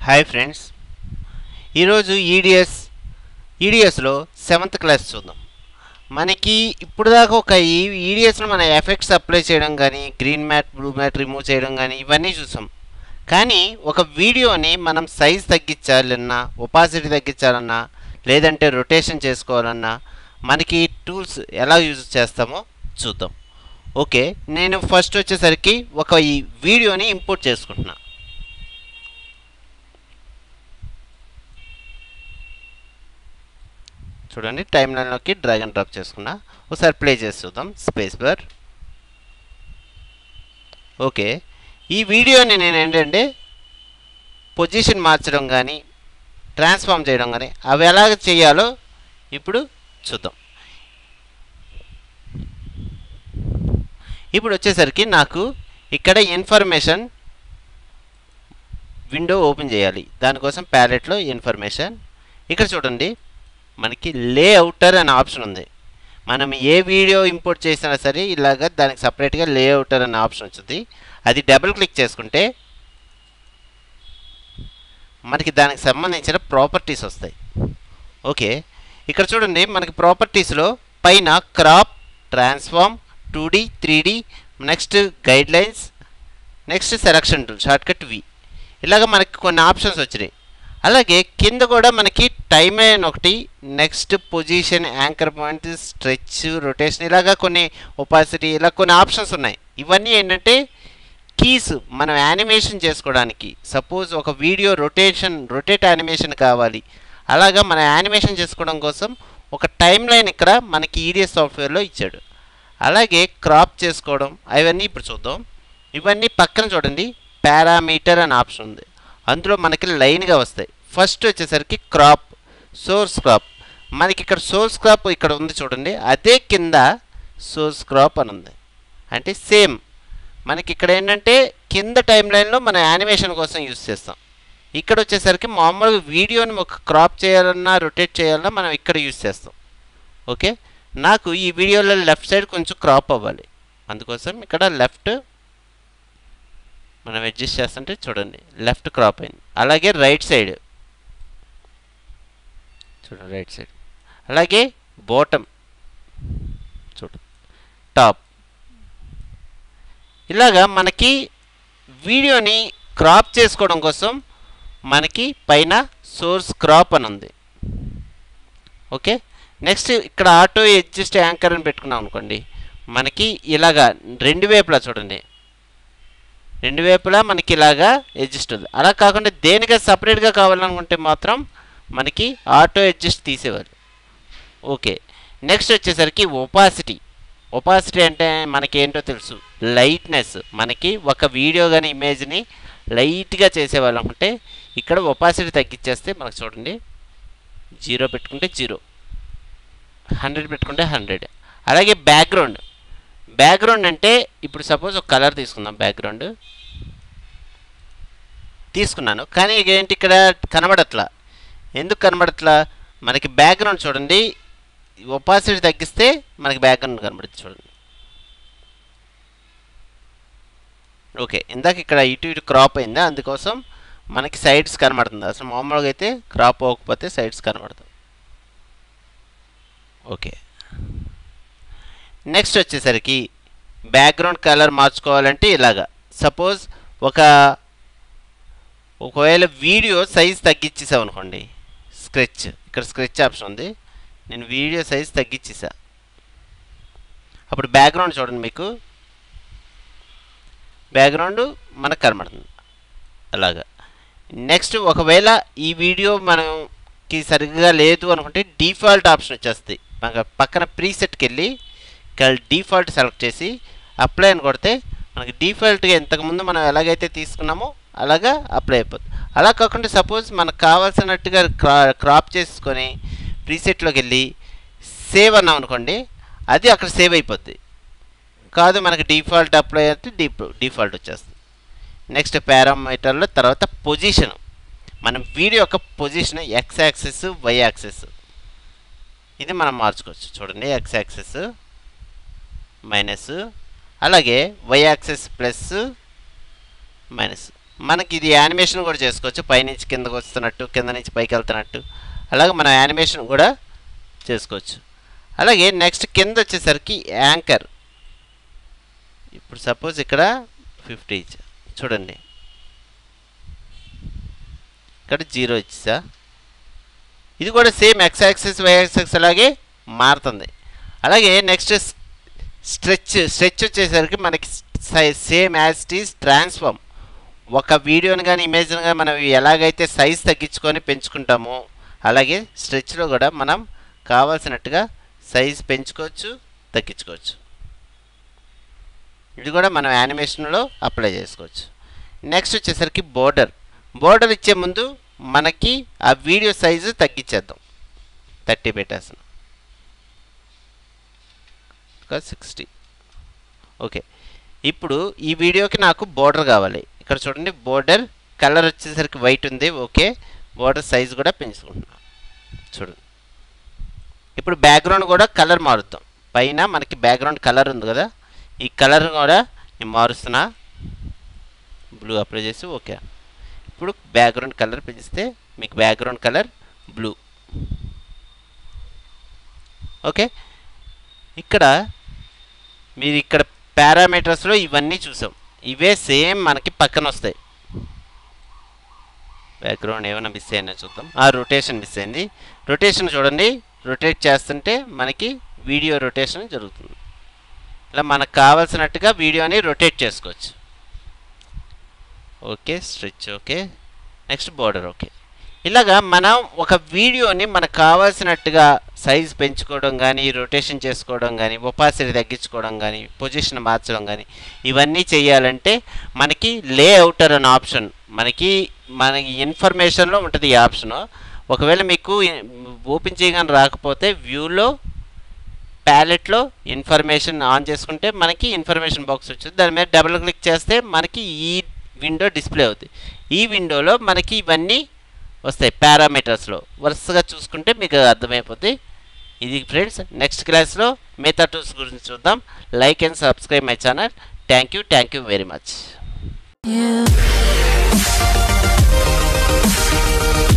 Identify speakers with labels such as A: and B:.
A: hi friends ఈరోజు EDIUS ఈడిఎస్లో seventh class చూద్దాం మనకి ఇప్పుడు దాకా ఒక ఈ ఈడిఎస్లో మన ఎఫెక్ట్స్ అప్లై చేయడం కానీ green matte blue matte remove చేయడం కానీ ఇవన్నీ చూసాం కానీ ఒక వీడియోని మనం సైజ్ తగ్గించాలన్నా ఒపాసిటీ తగ్గించాలన్నా లేదంటే రొటేషన్ చేసుకోవాలన్నా మనకి టూల్స్ ఎలా యూజ్ చేస్తామో చూద్దాం ఓకే నేను ఫస్ట్ వచ్చేసరికి ఒక ఈ వీడియోని ఇంపోర్ట్ చేసుకుంటున్నా చూడండి టైం లైన్లోకి డ్రాగ్ అండ్ డ్రాప్ చేసుకున్నా ఒకసారి ప్లే చేసి చూద్దాం స్పేస్ బార్ ఓకే ఈ వీడియోని నేను ఏంటంటే పొజిషన్ మార్చడం కానీ ట్రాన్స్ఫార్మ్ చేయడం కానీ అవి ఎలాగ చేయాలో ఇప్పుడు చూద్దాం ఇప్పుడు వచ్చేసరికి నాకు ఇక్కడ ఇన్ఫర్మేషన్ విండో ఓపెన్ చేయాలి దానికోసం ప్యాలెట్లో ఇన్ఫర్మేషన్ ఇక్కడ చూడండి మనకి లేఅవుటర్ అనే ఆప్షన్ ఉంది మనం ఏ వీడియో ఇంపోర్ట్ చేసినా సరే ఇలాగ దానికి సపరేట్గా లేఅవుటర్ అనే ఆప్షన్ వచ్చింది అది డబుల్ క్లిక్ చేసుకుంటే మనకి దానికి సంబంధించిన ప్రాపర్టీస్ వస్తాయి ఓకే ఇక్కడ చూడండి మనకి ప్రాపర్టీస్లో పైన crop transform two D three D next guide lines next selection tool shortcut V ఇలాగ మనకి కొన్ని ఆప్షన్స్ వచ్చినాయి అలాగే కింద కూడా మనకి టైమ్ లైన్ ఒకటి next position anchor point stretch rotation ఇలాగా కొన్ని ఒపాసిటీ ఇలా కొన్ని ఆప్షన్స్ ఉన్నాయి ఇవన్నీ ఏంటంటే కీస్ మనం యానిమేషన్ చేసుకోవడానికి సపోజ్ ఒక వీడియో రొటేషన్ రొటేట్ యానిమేషన్ కావాలి అలాగా మన యానిమేషన్ చేసుకోవడం కోసం ఒక టైం లైన్ ఇక్కడ మనకి ఈడిఎస్ సాఫ్ట్వేర్లో ఇచ్చాడు అలాగే క్రాప్ చేసుకోవడం అవన్నీ ఇప్పుడు చూద్దాం ఇవన్నీ పక్కన చూడండి పారామీటర్ అనే ఆప్షన్ ఉంది అందులో మనకి లైన్గా వస్తాయి ఫస్ట్ వచ్చేసరికి క్రాప్ సోర్స్ క్రాప్ మనకి ఇక్కడ సోర్స్ క్రాప్ ఇక్కడ ఉంది చూడండి అదే కింద సోర్స్ క్రాప్ అని ఉంది అంటే సేమ్ మనకి ఇక్కడ ఏంటంటే కింద టైం లైన్లో మన యానిమేషన్ కోసం యూస్ చేస్తాం ఇక్కడ వచ్చేసరికి మామూలుగా వీడియోని ఒక క్రాప్ చేయాలన్నా రొటేట్ చేయాలన్నా మనం ఇక్కడ యూస్ చేస్తాం ఓకే నాకు ఈ వీడియోలో లెఫ్ట్ సైడ్ కొంచెం క్రాప్ అవ్వాలి అందుకోసం ఇక్కడ లెఫ్ట్ మనం అడ్జస్ట్ చేస్తుంటే చూడండి లెఫ్ట్ క్రాప్ అయింది అలాగే రైట్ సైడ్ చూడండి రైట్ సైడ్ అలాగే బాటమ్ చూడండి టాప్ ఇలాగా మనకి వీడియోని క్రాప్ చేసుకోవడం కోసం మనకి పైన సోర్స్ క్రాప్ అని ఉంది ఓకే నెక్స్ట్ ఇక్కడ ఆటో అడ్జస్ట్ యాంకర్ అని పెట్టుకున్నాం అనుకోండి మనకి ఇలాగా రెండు వైపులా చూడండి రెండు వైపులా మనకి ఇలాగా అడ్జస్ట్ ఉంది అలా కాకుండా దేనిగా సపరేట్గా కావాలనుకుంటే మాత్రం మనకి ఆటో అడ్జస్ట్ తీసేవారు ఓకే నెక్స్ట్ వచ్చేసరికి ఒపాసిటీ ఒపాసిటీ అంటే మనకి ఏంటో తెలుసు లైట్నెస్ మనకి ఒక వీడియో కానీ ఇమేజ్ని లైట్గా చేసేవాళ్ళనుకుంటే ఇక్కడ ఒపాసిటీ తగ్గించేస్తే మనకు చూడండి జీరో పెట్టుకుంటే జీరో హండ్రెడ్ పెట్టుకుంటే హండ్రెడ్ అలాగే బ్యాక్గ్రౌండ్ బ్యాక్గ్రౌండ్ అంటే ఇప్పుడు సపోజ్ ఒక కలర్ తీసుకుందాం బ్యాక్గ్రౌండ్ తీసుకున్నాను కానీ ఏంటి ఇక్కడ కనబడట్లా ఎందుకు కనబడట్లా మనకి బ్యాక్గ్రౌండ్ చూడండి ఒపాసిటీ తగ్గిస్తే మనకి బ్యాక్గ్రౌండ్ కనబడుతుంది చూడండి ఓకే ఇందాక ఇక్కడ ఇటు ఇటు క్రాప్ అయిందా అందుకోసం మనకి సైడ్స్ కనబడుతుంది అసలు మామూలుగా అయితే క్రాప్ అవ్వకపోతే సైడ్స్ కనబడుతుంది ఓకే నెక్స్ట్ వచ్చేసరికి బ్యాక్గ్రౌండ్ కలర్ మార్చుకోవాలంటే ఇలాగా సపోజ్ ఒక ఒకవేళ వీడియో సైజ్ తగ్గించేసాం అనుకోండి స్క్రెచ్ ఇక్కడ స్క్రెచ్ ఆప్షన్ ఉంది నేను వీడియో సైజ్ తగ్గించేసా అప్పుడు బ్యాక్గ్రౌండ్ చూడండి మీకు బ్యాక్గ్రౌండ్ మనకు కనబడుతుంది అలాగా నెక్స్ట్ ఒకవేళ ఈ వీడియో మనకి సరిగ్గా లేదు అనుకుంటే డిఫాల్ట్ ఆప్షన్ వచ్చేస్తుంది మనకు పక్కన ప్రీసెట్కి వెళ్ళి ఇక్కడ డిఫాల్ట్ సెలెక్ట్ చేసి అప్లై అని కొడితే మనకి డిఫాల్ట్గా ఇంతకుముందు మనం ఎలాగైతే తీసుకున్నామో అలాగా అప్లై అయిపోతుంది అలా కాకుండా సపోజ్ మనకు కావాల్సినట్టుగా క్రా క్రాప్ చేసుకొని ప్రీసెట్లోకి వెళ్ళి సేవ్ అన్నాం అనుకోండి అది అక్కడ సేవ్ అయిపోద్ది కాదు మనకి డిఫాల్ట్ అప్లై అయితే డీప్ డిఫాల్ట్ వచ్చేస్తుంది నెక్స్ట్ పారామీటర్లో తర్వాత పొజిషన్ మనం వీడియో యొక్క position x axis y axis ఇది మనం మార్చుకోవచ్చు చూడండి ఎక్స్ యాక్సెస్ మైనస్ అలాగే వై యాక్సెస్ ప్లస్ మైనస్ మనకి ఇది యానిమేషన్ కూడా చేసుకోవచ్చు పైనుంచి కిందకు వస్తున్నట్టు కింద నుంచి పైకి వెళ్తున్నట్టు అలాగే మనం యానిమేషన్ కూడా చేసుకోవచ్చు అలాగే నెక్స్ట్ కింద వచ్చేసరికి యాంకర్ ఇప్పుడు సపోజ్ ఇక్కడ ఫిఫ్టీ ఇచ్చా చూడండి ఇక్కడ జీరో ఇచ్చా ఇది కూడా same x axis y axis అలాగే మారుతుంది అలాగే నెక్స్ట్ స్ట్రెచ్ స్ట్రెచ్ వచ్చేసరికి మనకి same as it is transform ఒక వీడియోని కానీ ఇమేజ్ని కానీ మనం ఎలాగైతే సైజ్ తగ్గించుకొని పెంచుకుంటామో అలాగే స్ట్రెచ్లో కూడా మనం కావాల్సినట్టుగా సైజ్ పెంచుకోవచ్చు తగ్గించుకోవచ్చు ఇది కూడా మనం యానిమేషన్లో అప్లై చేసుకోవచ్చు నెక్స్ట్ వచ్చేసరికి బోర్డర్ బోర్డర్ ఇచ్చే ముందు మనకి ఆ వీడియో సైజు తగ్గించేద్దాం థర్టీ పెట్టేస్తాం ఒక సిక్స్టీ ఓకే ఇప్పుడు ఈ వీడియోకి నాకు బోర్డర్ కావాలి ఇక్కడ చూడండి బోర్డర్ కలర్ వచ్చేసరికి వైట్ ఉంది ఓకే బోర్డర్ సైజ్ కూడా పెంచుకుంటున్నాం చూడండి ఇప్పుడు బ్యాక్గ్రౌండ్ కూడా కలర్ మారుద్దాం పైన మనకి బ్యాక్గ్రౌండ్ కలర్ ఉంది కదా ఈ కలర్ కూడా నేను మారుస్తున్నా బ్లూ అప్లై చేసి ఓకే ఇప్పుడు బ్యాక్గ్రౌండ్ కలర్ పెంచితే మీకు బ్యాక్గ్రౌండ్ కలర్ బ్లూ ఓకే ఇక్కడ మీరు ఇక్కడ పారామీటర్స్లో ఇవన్నీ చూసాం ఇవే సేమ్ మనకి పక్కన వస్తాయి బ్యాక్గ్రౌండ్ ఏమైనా మిస్ అయినా చూద్దాం ఆ రొటేషన్ మిస్ అయింది రొటేషన్ చూడండి రొటేట్ చేస్తుంటే మనకి వీడియో రొటేషన్ జరుగుతుంది ఇలా మనకు కావాల్సినట్టుగా వీడియోని రొటేట్ చేసుకోవచ్చు okay stretch okay next border okay ఇలాగా మనం ఒక వీడియోని మనకు కావాల్సినట్టుగా సైజ్ పెంచుకోవడం కానీ రొటేషన్ చేసుకోవడం కానీ ఒపాసిటీ తగ్గించుకోవడం కానీ పొజిషన్ మార్చడం కానీ ఇవన్నీ చేయాలంటే మనకి లేఅవుటర్ అనే ఆప్షన్ మనకి మనకి ఇన్ఫర్మేషన్లో ఉంటుంది ఈ ఆప్షన్ ఒకవేళ మీకు ఓపెన్ చేయగానే రాకపోతే వ్యూలో ప్యాలెట్లో ఇన్ఫర్మేషన్ ఆన్ చేసుకుంటే మనకి ఇన్ఫర్మేషన్ బాక్స్ వచ్చింది దాని మీద డబుల్ క్లిక్ చేస్తే మనకి ఈ విండో డిస్ప్లే అవుతుంది ఈ విండోలో మనకి ఇవన్నీ వస్తాయి పారామీటర్స్లో వరుసగా చూసుకుంటే మీకు అర్థమైపోతుంది ఇది ఫ్రెండ్స్ నెక్స్ట్ క్లాస్లో మిగతా టూల్స్ గురించి చూద్దాం like and subscribe my channel thank you thank you very much
B: You